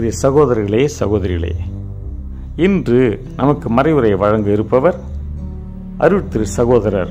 அன்பிற்குரிய சகோதரர்களே சகோதரிகளே இன்று நமக்கு மறைவுரை வழங்க இருப்பவர் அருள் திரு சகோதரர்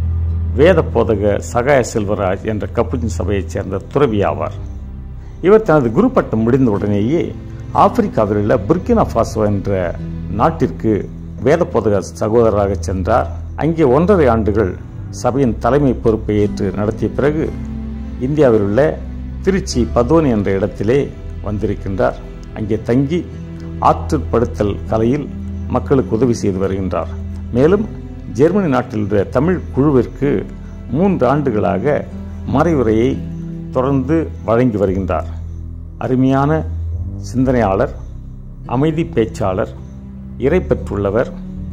வேத போதக சகாய செல்வராஜ் என்ற கப்புச்சின் சபையைச் சேர்ந்த துறவி ஆவார் இவர் தனது குரு பட்டம் முடிந்த உடனேயே ஆப்பிரிக்காவில் உள்ள புர்கினா ஃபாசோ என்ற நாட்டிற்கு வேத போதக சகோதரராக சென்றார் அங்கே ஒன்றரை ஆண்டுகள் சபையின் தலைமை பொறுப்பை ஏற்று நடத்திய பிறகு இந்தியாவில் உள்ள திருச்சி பதோனி என்ற இடத்திலே வந்திருக்கின்றார் அங்கே தங்கி ஆற்றுப்படுத்தல் கலையில் மக்களுக்கு உதவி செய்து வருகின்றார் மேலும் ஜெர்மனி நாட்டில் உள்ள தமிழ் குழுவிற்கு மூன்று ஆண்டுகளாக மறைவுரையை தொடர்ந்து வழங்கி வருகின்றார் அருமையான சிந்தனையாளர் அமைதி பேச்சாளர் இறை பெற்றுள்ளவர்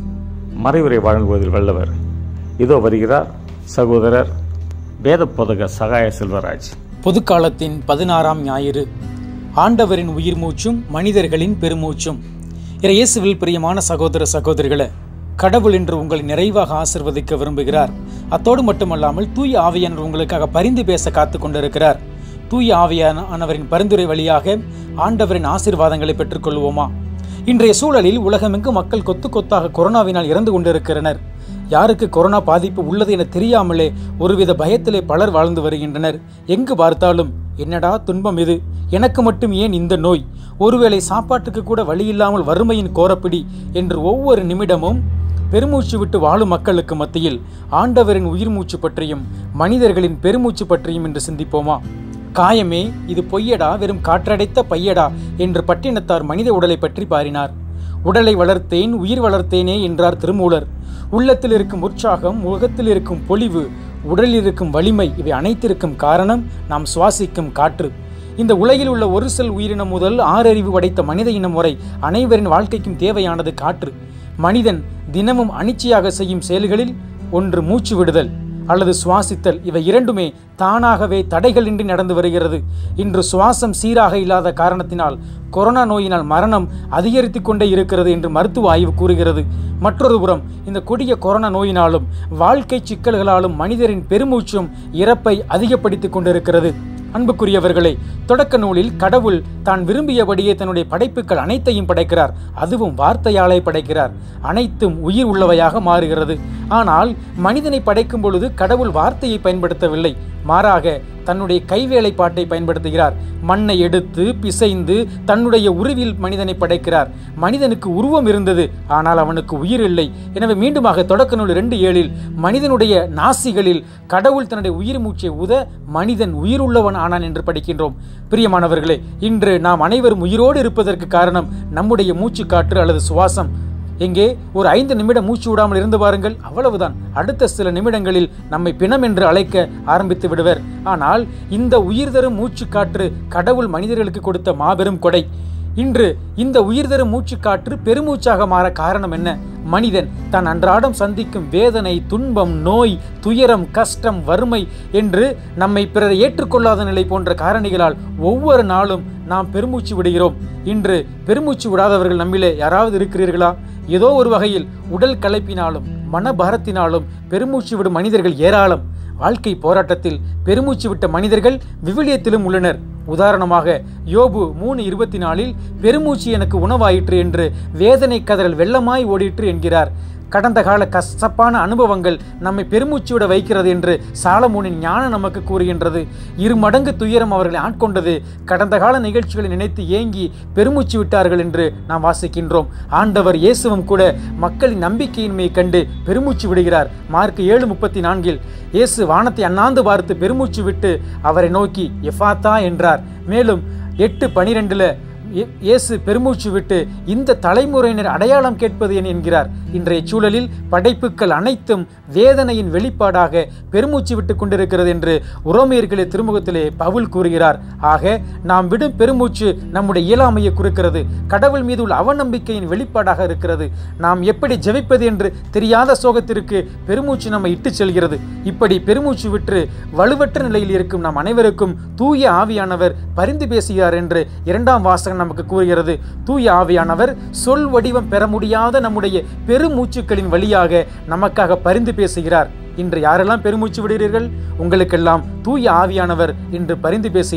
மறைவுரை வழங்குவதில் வல்லவர் இதோ வருகிறார் சகோதரர் வேத போதக சகாய செல்வராஜ் பொதுக்காலத்தின் பதினாறாம் ஞாயிறு ஆண்டவரின் உயிர் மூச்சும் மனிதர்களின் பெருமூச்சும் இயேசுவில் பிரியமான சகோதர சகோதரிகளே கடவுள் என்று உங்களை நிறைவாக ஆசிர்வதிக்க விரும்புகிறார் அத்தோடு மட்டுமல்லாமல் தூய ஆவியானவர் உங்களுக்காக பரிந்து பேச காத்து கொண்டிருக்கிறார் தூய ஆவியானவரின் பரிந்துரை வழியாக ஆண்டவரின் ஆசீர்வாதங்களை பெற்றுக்கொள்வோமா இன்றைய சூழலில் உலகமெங்கும் மக்கள் கொத்து கொத்தாக கொரோனாவினால் இறந்து கொண்டிருக்கிறனர் யாருக்கு கொரோனா பாதிப்பு உள்ளது என தெரியாமலே ஒருவித பயத்திலே பலர் வாழ்ந்து வருகின்றனர் எங்கு பார்த்தாலும் என்னடா துன்பம் இது எனக்கு மட்டும் ஏன் இந்த நோய் ஒருவேளை சாப்பாட்டுக்கு கூட வழியில்லாமல் வறுமையின் கோரப்பிடி என்று ஒவ்வொரு நிமிடமும் பெருமூச்சு விட்டு வாழும் மக்களுக்கு மத்தியில் ஆண்டவரின் உயிர் மூச்சு பற்றியும் மனிதர்களின் பெருமூச்சு பற்றியும் என்று சிந்திப்போமா காயமே இது பொய்யடா வெறும் காற்றடைத்த பையடா என்று பட்டினத்தார் மனித உடலை பற்றி பாரினார் உடலை வளர்த்தேன் உயிர் வளர்த்தேனே என்றார் திருமூலர் உள்ளத்தில் இருக்கும் உற்சாகம் முகத்தில் இருக்கும் பொலிவு உடலில் இருக்கும் வலிமை இவை அனைத்திற்கும் காரணம் நாம் சுவாசிக்கும் காற்று இந்த உலகில் உள்ள ஒரு செல் உயிரினம் முதல் ஆறறிவு படைத்த மனித இனம் வரை அனைவரின் வாழ்க்கைக்கும் தேவையானது காற்று மனிதன் தினமும் அனிச்சையாக செய்யும் செயல்களில் ஒன்று மூச்சு விடுதல் அல்லது சுவாசித்தல் இவை இரண்டுமே தானாகவே தடைகளின்றி நடந்து வருகிறது இன்று சுவாசம் சீராக இல்லாத காரணத்தினால் கொரோனா நோயினால் மரணம் அதிகரித்து கொண்டே இருக்கிறது என்று மருத்துவ ஆய்வு கூறுகிறது மற்றொரு புறம் இந்த கொடிய கொரோனா நோயினாலும் வாழ்க்கை சிக்கல்களாலும் மனிதரின் பெருமூச்சும் இறப்பை அதிகப்படுத்திக் கொண்டிருக்கிறது அன்புக்குரியவர்களே தொடக்க நூலில் கடவுள் தான் விரும்பியபடியே தன்னுடைய படைப்புகள் அனைத்தையும் படைக்கிறார் அதுவும் வார்த்தையாலே படைக்கிறார் அனைத்தும் உயிர் உள்ளவையாக மாறுகிறது ஆனால் மனிதனை படைக்கும் பொழுது கடவுள் வார்த்தையை பயன்படுத்தவில்லை மாறாக தன்னுடைய கைவேலைப்பாட்டை பயன்படுத்துகிறார் மண்ணை எடுத்து பிசைந்து தன்னுடைய உருவில் மனிதனை படைக்கிறார் மனிதனுக்கு உருவம் இருந்தது ஆனால் அவனுக்கு உயிர் இல்லை எனவே மீண்டுமாக தொடக்க நூல் ரெண்டு ஏழில் மனிதனுடைய நாசிகளில் கடவுள் தன்னுடைய உயிர் மூச்சை உத மனிதன் உயிருள்ளவன் ஆனான் என்று படிக்கின்றோம் பிரியமானவர்களே இன்று நாம் அனைவரும் உயிரோடு இருப்பதற்கு காரணம் நம்முடைய மூச்சு காற்று அல்லது சுவாசம் எங்கே ஒரு ஐந்து நிமிடம் மூச்சு விடாமல் இருந்து பாருங்கள் அவ்வளவுதான் அடுத்த சில நிமிடங்களில் நம்மை பிணம் என்று அழைக்க ஆரம்பித்து விடுவர் ஆனால் இந்த உயிர் தரும் மூச்சு காற்று கடவுள் மனிதர்களுக்கு கொடுத்த மாபெரும் கொடை இன்று இந்த உயிர் தரும் மூச்சு காற்று பெருமூச்சாக மாற காரணம் என்ன மனிதன் தான் அன்றாடம் சந்திக்கும் வேதனை துன்பம் நோய் துயரம் கஷ்டம் வறுமை என்று நம்மை பிறர் ஏற்றுக்கொள்ளாத நிலை போன்ற காரணிகளால் ஒவ்வொரு நாளும் நாம் பெருமூச்சு விடுகிறோம் இன்று பெருமூச்சு விடாதவர்கள் நம்மிலே யாராவது இருக்கிறீர்களா ஏதோ ஒரு வகையில் உடல் களைப்பினாலும் மனபாரத்தினாலும் பெருமூச்சு விடும் மனிதர்கள் ஏராளம் வாழ்க்கை போராட்டத்தில் பெருமூச்சு விட்ட மனிதர்கள் விவிலியத்திலும் உள்ளனர் உதாரணமாக யோபு மூணு இருபத்தி நாலில் பெருமூச்சு எனக்கு உணவாயிற்று என்று வேதனை கதறல் வெள்ளமாய் ஓடிற்று என்கிறார் கடந்த கால கசப்பான அனுபவங்கள் நம்மை பெருமூச்சு விட வைக்கிறது என்று சாலமோனின் ஞானம் நமக்கு கூறுகின்றது இரு மடங்கு துயரம் அவர்களை ஆட்கொண்டது கடந்த கால நிகழ்ச்சிகளை நினைத்து ஏங்கி பெருமூச்சு விட்டார்கள் என்று நாம் வாசிக்கின்றோம் ஆண்டவர் இயேசுவும் கூட மக்களின் நம்பிக்கையின்மையை கண்டு பெருமூச்சு விடுகிறார் மார்க் ஏழு முப்பத்தி நான்கில் இயேசு வானத்தை அண்ணாந்து பார்த்து பெருமூச்சு விட்டு அவரை நோக்கி எஃபாத்தா என்றார் மேலும் எட்டு பனிரெண்டுல இயே- இயேசு பெருமூச்சு விட்டு இந்த தலைமுறையினர் அடையாளம் கேட்பது என் என்கிறார் இன்றைய சூழலில் படைப்புகள் அனைத்தும் வேதனையின் வெளிப்பாடாக பெருமூச்சு விட்டு கொண்டிருக்கிறது என்று உரோமையர்களே திருமுகத்திலே பவுல் கூறுகிறார் ஆக நாம் விடும் பெருமூச்சு நம்முடைய இயலாமையை குறிக்கிறது கடவுள் மீது உள்ள அவநம்பிக்கையின் வெளிப்பாடாக இருக்கிறது நாம் எப்படி ஜெபிப்பது என்று தெரியாத சோகத்திற்கு பெருமூச்சு நம்மை இட்டுச் செல்கிறது இப்படி பெருமூச்சு விட்டு வலுவற்ற நிலையில் இருக்கும் நாம் அனைவருக்கும் தூய ஆவியானவர் பரிந்து பேசுகிறார் என்று இரண்டாம் வாசகம் நமக்கு கூறுகிறது தூய ஆவியானவர் சொல் வடிவம் பெற முடியாத நம்முடைய பெருமூச்சுக்களின் வழியாக நமக்காக பரிந்து பேசுகிறார் இன்று யாரெல்லாம் பெருமூச்சு விடுகிறீர்கள் உங்களுக்கெல்லாம் தூய ஆவியானவர் இன்று பரிந்து பேசுகிறார்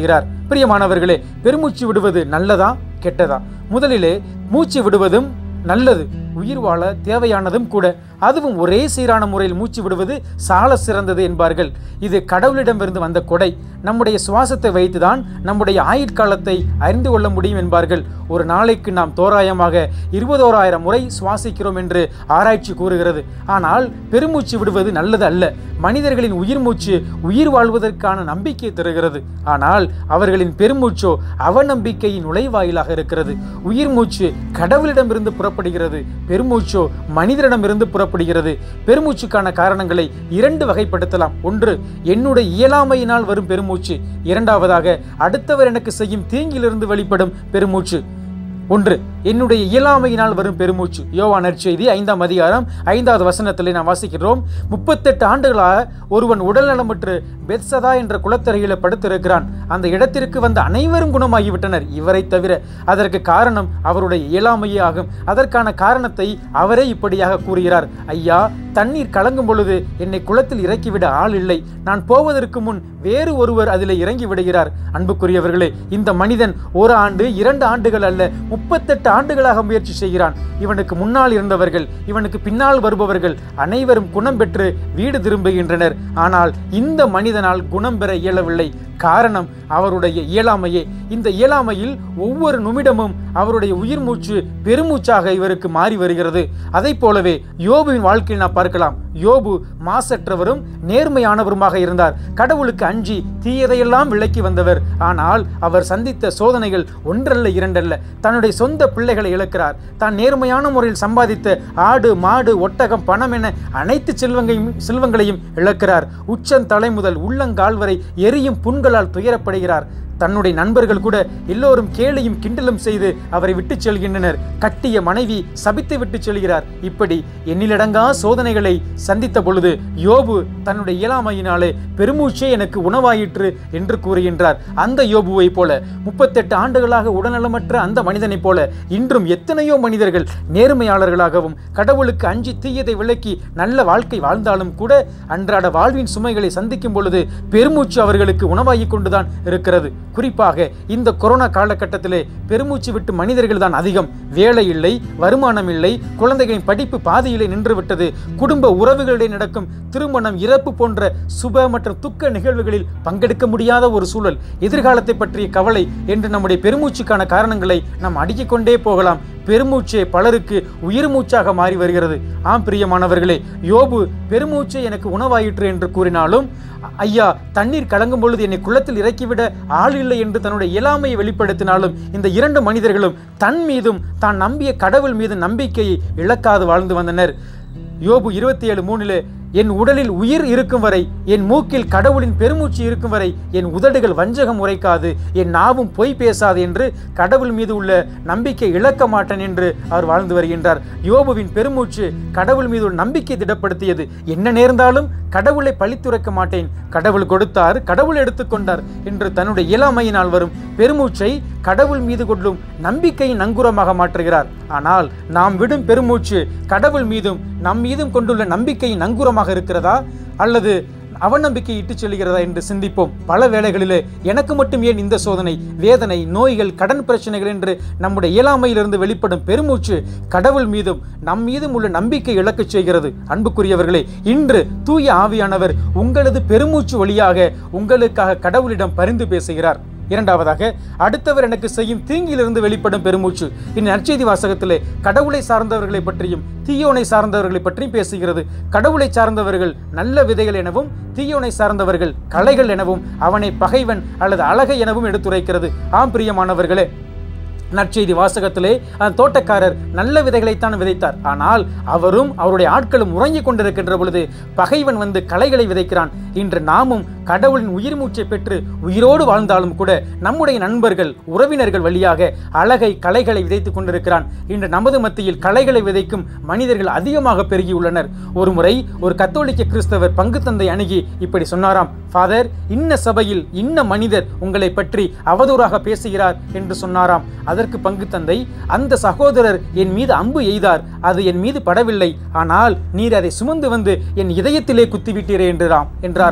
பிரியமானவர்களே பெருமூச்சு விடுவது நல்லதா கெட்டதா முதலிலே மூச்சு விடுவதும் நல்லது உயிர் வாழ தேவையானதும் கூட அதுவும் ஒரே சீரான முறையில் மூச்சு விடுவது சால சிறந்தது என்பார்கள் இது கடவுளிடமிருந்து வந்த கொடை நம்முடைய சுவாசத்தை வைத்துதான் நம்முடைய ஆயுட்காலத்தை அறிந்து கொள்ள முடியும் என்பார்கள் ஒரு நாளைக்கு நாம் தோராயமாக இருபதோராயிரம் முறை சுவாசிக்கிறோம் என்று ஆராய்ச்சி கூறுகிறது ஆனால் பெருமூச்சு விடுவது நல்லது அல்ல மனிதர்களின் உயிர் மூச்சு உயிர் வாழ்வதற்கான நம்பிக்கை தருகிறது ஆனால் அவர்களின் பெருமூச்சோ அவநம்பிக்கையின் நுழைவாயிலாக இருக்கிறது உயிர் மூச்சு கடவுளிடமிருந்து புறப்படுகிறது பெருமூச்சோ மனிதரிடமிருந்து புறப்படுகிறது பெருமூச்சுக்கான காரணங்களை இரண்டு வகைப்படுத்தலாம் ஒன்று என்னுடைய இயலாமையினால் வரும் பெருமூச்சு இரண்டாவதாக அடுத்தவர் எனக்கு செய்யும் தீங்கிலிருந்து வெளிப்படும் பெருமூச்சு ஒன்று என்னுடைய இயலாமையினால் வரும் பெருமூச்சு யோவா நற்செய்தி ஐந்தாம் அதிகாரம் ஐந்தாவது வசனத்திலே நாம் வாசிக்கிறோம் முப்பத்தெட்டு ஆண்டுகளாக ஒருவன் உடல்நலமற்று பெத்சதா என்ற குளத்தரையில படுத்திருக்கிறான் அந்த இடத்திற்கு வந்த அனைவரும் குணமாகிவிட்டனர் இவரை தவிர அதற்கு காரணம் அவருடைய இயலாமையே ஆகும் அதற்கான காரணத்தை அவரே இப்படியாக கூறுகிறார் ஐயா தண்ணீர் கலங்கும் பொழுது என்னை குளத்தில் இறக்கிவிட ஆள் இல்லை நான் போவதற்கு முன் வேறு ஒருவர் அதில் இறங்கி விடுகிறார் அன்புக்குரியவர்களே இந்த மனிதன் ஒரு ஆண்டு இரண்டு ஆண்டுகள் அல்ல முப்பத்தெட்டு ஆண்டுகளாக முயற்சி செய்கிறான் இவனுக்கு முன்னால் இருந்தவர்கள் இவனுக்கு பின்னால் வருபவர்கள் அனைவரும் குணம் பெற்று வீடு திரும்புகின்றனர் ஆனால் இந்த மனிதனால் குணம் பெற இயலவில்லை காரணம் அவருடைய இயலாமையே இந்த இயலாமையில் ஒவ்வொரு நிமிடமும் அவருடைய உயிர் மூச்சு பெருமூச்சாக இவருக்கு மாறி வருகிறது அதை போலவே யோபுவின் வாழ்க்கையில் நாம் பார்க்கலாம் யோபு மாசற்றவரும் நேர்மையானவருமாக இருந்தார் கடவுளுக்கு அஞ்சி தீயதையெல்லாம் விலக்கி வந்தவர் ஆனால் அவர் சந்தித்த சோதனைகள் ஒன்றல்ல இரண்டல்ல தன்னுடைய சொந்த பிள்ளைகளை இழக்கிறார் தான் நேர்மையான முறையில் சம்பாதித்த ஆடு மாடு ஒட்டகம் பணம் என அனைத்து செல்வங்களையும் செல்வங்களையும் இழக்கிறார் உச்சந்தலை முதல் உள்ளங்கால் வரை எரியும் புண்களால் துயரப்படுகிறார் தன்னுடைய நண்பர்கள் கூட எல்லோரும் கேலியும் கிண்டலும் செய்து அவரை விட்டு செல்கின்றனர் கட்டிய மனைவி சபித்து விட்டு செல்கிறார் இப்படி எண்ணிலடங்கா சோதனைகளை சந்தித்த பொழுது யோபு தன்னுடைய இயலாமையினாலே பெருமூச்சே எனக்கு உணவாயிற்று என்று கூறுகின்றார் அந்த யோபுவை போல முப்பத்தெட்டு ஆண்டுகளாக உடல்நலமற்ற அந்த மனிதனைப் போல இன்றும் எத்தனையோ மனிதர்கள் நேர்மையாளர்களாகவும் கடவுளுக்கு அஞ்சி தீயதை விலக்கி நல்ல வாழ்க்கை வாழ்ந்தாலும் கூட அன்றாட வாழ்வின் சுமைகளை சந்திக்கும் பொழுது பெருமூச்சு அவர்களுக்கு உணவாகிக் கொண்டுதான் இருக்கிறது குறிப்பாக இந்த கொரோனா காலகட்டத்திலே பெருமூச்சு விட்டு மனிதர்கள் தான் அதிகம் வேலை இல்லை வருமானம் இல்லை குழந்தைகளின் படிப்பு பாதியிலே நின்றுவிட்டது குடும்ப உறவுகளிடையே நடக்கும் திருமணம் இறப்பு போன்ற சுப மற்றும் துக்க நிகழ்வுகளில் பங்கெடுக்க முடியாத ஒரு சூழல் எதிர்காலத்தை பற்றிய கவலை என்று நம்முடைய பெருமூச்சுக்கான காரணங்களை நாம் அடுக்கிக் கொண்டே போகலாம் பெருமூச்சே பலருக்கு உயிர் மூச்சாக மாறி வருகிறது ஆம் பிரியமானவர்களே யோபு பெருமூச்சே எனக்கு உணவாயிற்று என்று கூறினாலும் ஐயா தண்ணீர் கலங்கும் பொழுது என்னை குளத்தில் இறக்கிவிட ஆள் இல்லை என்று தன்னுடைய இயலாமையை வெளிப்படுத்தினாலும் இந்த இரண்டு மனிதர்களும் தன் மீதும் தான் நம்பிய கடவுள் மீது நம்பிக்கையை இழக்காது வாழ்ந்து வந்தனர் யோபு இருபத்தி ஏழு மூணிலே என் உடலில் உயிர் இருக்கும் வரை என் மூக்கில் கடவுளின் பெருமூச்சு இருக்கும் வரை என் உதடுகள் வஞ்சகம் உரைக்காது என் நாவும் பொய் பேசாது என்று கடவுள் மீது உள்ள நம்பிக்கை இழக்க மாட்டேன் என்று அவர் வாழ்ந்து வருகின்றார் யோபுவின் பெருமூச்சு கடவுள் மீது ஒரு நம்பிக்கை திடப்படுத்தியது என்ன நேர்ந்தாலும் கடவுளை பழித்துரைக்க மாட்டேன் கடவுள் கொடுத்தார் கடவுள் எடுத்துக்கொண்டார் என்று தன்னுடைய இயலாமையினால் வரும் பெருமூச்சை கடவுள் மீது கொள்ளும் நம்பிக்கையின் நங்கூரமாக மாற்றுகிறார் ஆனால் நாம் விடும் பெருமூச்சு கடவுள் மீதும் நம் மீதும் கொண்டுள்ள நம்பிக்கையின் நங்கூரமாக இருக்கிறதா அல்லது அவநம்பிக்கை இட்டுச் செல்கிறதா என்று சிந்திப்போம் பல வேளைகளிலே எனக்கு மட்டும் ஏன் இந்த சோதனை வேதனை நோய்கள் கடன் பிரச்சனைகள் என்று நம்முடைய இயலாமையிலிருந்து வெளிப்படும் பெருமூச்சு கடவுள் மீதும் நம் மீதும் உள்ள நம்பிக்கை இழக்கச் செய்கிறது அன்புக்குரியவர்களே இன்று தூய ஆவியானவர் உங்களது பெருமூச்சு வழியாக உங்களுக்காக கடவுளிடம் பரிந்து பேசுகிறார் இரண்டாவதாக அடுத்தவர் எனக்கு செய்யும் தீங்கிலிருந்து வெளிப்படும் பெருமூச்சு இன் நற்செய்தி வாசகத்திலே கடவுளை சார்ந்தவர்களை பற்றியும் தீயோனை சார்ந்தவர்களை பற்றியும் பேசுகிறது கடவுளை சார்ந்தவர்கள் நல்ல விதைகள் எனவும் தீயோனை சார்ந்தவர்கள் கலைகள் எனவும் அவனை பகைவன் அல்லது அழகை எனவும் எடுத்துரைக்கிறது ஆம் பிரியமானவர்களே நற்செய்தி வாசகத்திலே அந்த தோட்டக்காரர் நல்ல விதைகளைத்தான் விதைத்தார் ஆனால் அவரும் அவருடைய ஆட்களும் உறங்கிக் கொண்டிருக்கின்ற பொழுது பகைவன் வந்து களைகளை விதைக்கிறான் இன்று நாமும் கடவுளின் உயிர் மூச்சை பெற்று உயிரோடு வாழ்ந்தாலும் கூட நம்முடைய நண்பர்கள் உறவினர்கள் வழியாக அழகை களைகளை விதைத்துக் கொண்டிருக்கிறான் இன்று நமது மத்தியில் களைகளை விதைக்கும் மனிதர்கள் அதிகமாக பெருகியுள்ளனர் ஒரு முறை ஒரு கத்தோலிக்க கிறிஸ்தவர் பங்கு தந்தை அணுகி இப்படி சொன்னாராம் ஃபாதர் இன்ன சபையில் இன்ன மனிதர் உங்களை பற்றி அவதூறாக பேசுகிறார் என்று சொன்னாராம் அதற்கு பங்கு தந்தை அந்த சகோதரர் என் மீது அம்பு எய்தார் அது என் மீது படவில்லை ஆனால் நீர் அதை சுமந்து வந்து என் இதயத்திலே குத்திவிட்டீரே என்றாம் என்றாராம்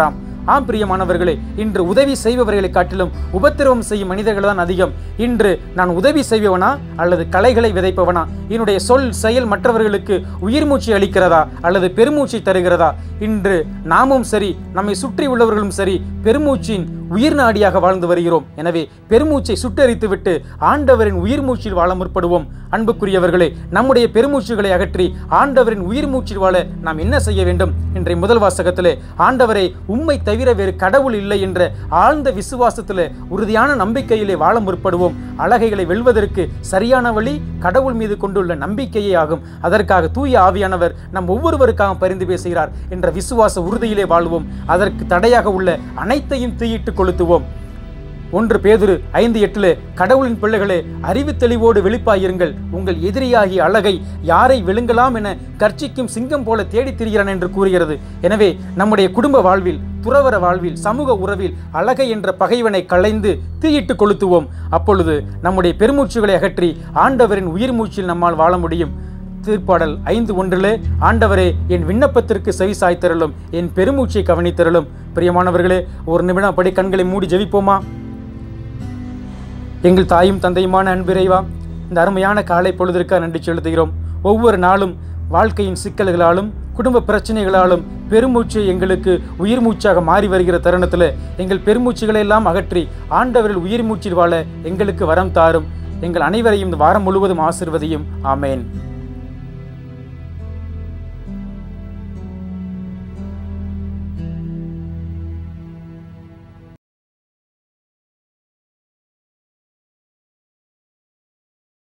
ஆம் பிரியமானவர்களே இன்று உதவி செய்பவர்களை காட்டிலும் உபத்திரவம் செய்யும் மனிதர்கள் தான் அதிகம் இன்று நான் உதவி செய்பவனா அல்லது கலைகளை விதைப்பவனா என்னுடைய சொல் செயல் மற்றவர்களுக்கு உயிர் மூச்சு அளிக்கிறதா அல்லது பெருமூச்சை தருகிறதா இன்று நாமும் சரி நம்மை சுற்றி உள்ளவர்களும் சரி பெருமூச்சின் உயிர் நாடியாக வாழ்ந்து வருகிறோம் எனவே பெருமூச்சை சுட்டெரித்துவிட்டு ஆண்டவரின் உயிர் மூச்சில் வாழ முற்படுவோம் அன்புக்குரியவர்களே நம்முடைய பெருமூச்சுகளை அகற்றி ஆண்டவரின் உயிர் மூச்சில் வாழ நாம் என்ன செய்ய வேண்டும் இன்றைய முதல் வாசகத்திலே ஆண்டவரை உம்மை தவிர வேறு கடவுள் இல்லை என்ற ஆழ்ந்த விசுவாசத்திலே உறுதியான நம்பிக்கையிலே வாழ முற்படுவோம் அழகைகளை வெல்வதற்கு சரியான வழி கடவுள் மீது கொண்டுள்ள நம்பிக்கையே ஆகும் அதற்காக தூய ஆவியானவர் நம் ஒவ்வொருவருக்காக பரிந்து பேசுகிறார் என்ற விசுவாச உறுதியிலே வாழ்வோம் அதற்கு தடையாக உள்ள அனைத்தையும் தீயிட்டு கொளுத்துவோம் ஒன்று பேதுரு ஐந்து எட்டிலே கடவுளின் பிள்ளைகளே அறிவு தெளிவோடு வெளிப்பாயிருங்கள் உங்கள் எதிரியாகிய அழகை யாரை விழுங்கலாம் என கர்ச்சிக்கும் சிங்கம் போல தேடித் திரிகிறான் என்று கூறுகிறது எனவே நம்முடைய குடும்ப வாழ்வில் துறவர வாழ்வில் சமூக உறவில் அழகை என்ற பகைவனை களைந்து தீயிட்டு கொளுத்துவோம் அப்பொழுது நம்முடைய பெருமூச்சுகளை அகற்றி ஆண்டவரின் உயிர் மூச்சில் நம்மால் வாழ முடியும் திருப்பாடல் ஐந்து ஒன்றிலே ஆண்டவரே என் விண்ணப்பத்திற்கு செவி சாய்த்தருளும் என் பெருமூச்சை கவனித்தருளும் பிரியமானவர்களே ஒரு நிமிடம் அப்படி கண்களை மூடி ஜெபிப்போமா எங்கள் தாயும் தந்தையுமான அன்பிறைவா இந்த அருமையான காலை பொழுதிற்காக நன்றி செலுத்துகிறோம் ஒவ்வொரு நாளும் வாழ்க்கையின் சிக்கல்களாலும் குடும்ப பிரச்சனைகளாலும் பெருமூச்சு எங்களுக்கு உயிர் மூச்சாக மாறி வருகிற தருணத்தில் எங்கள் பெருமூச்சுகளை எல்லாம் அகற்றி ஆண்டவரில் உயிர் மூச்சில் வாழ எங்களுக்கு வரம் தாரும் எங்கள் அனைவரையும் இந்த வாரம் முழுவதும் ஆசிர்வதியும் ஆமேன்